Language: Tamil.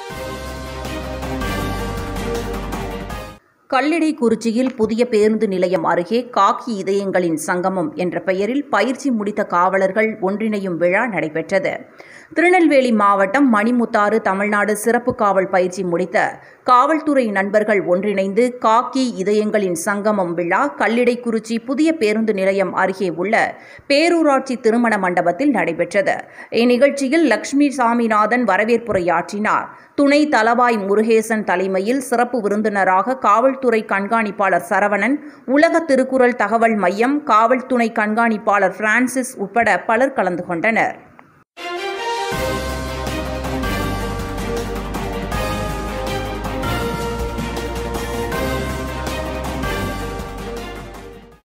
கல்லிடைக்குறிச்சியில் புதிய பேருந்து நிலையம் அருகே காக்கி இதயங்களின் சங்கமம் என்ற பெயரில் பயிற்சி முடித்த காவலர்கள் ஒன்றிணையும் விழா நடைபெற்றது திருநெல்வேலி மாவட்டம் மணிமுத்தாறு தமிழ்நாடு சிறப்பு காவல் பயிற்சி முடித்த காவல்துறை நண்பர்கள் ஒன்றிணைந்து காக்கி இதயங்களின் சங்கமம் விழா கல்லிடைக்குறிச்சி புதிய பேருந்து நிலையம் அருகே உள்ள பேரூராட்சி திருமண மண்டபத்தில் நடைபெற்றது இந்நிகழ்ச்சியில் லட்சுமி சாமிநாதன் வரவேற்புரையாற்றினார் துணை தலவாய் முருகேசன் தலைமையில் சிறப்பு விருந்தினராக காவல்துறை கண்காணிப்பாளர் சரவணன் உலக திருக்குறள் தகவல் மையம் காவல் துணை கண்காணிப்பாளர் பிரான்சிஸ் உட்பட பலர் கலந்து கொண்டனர்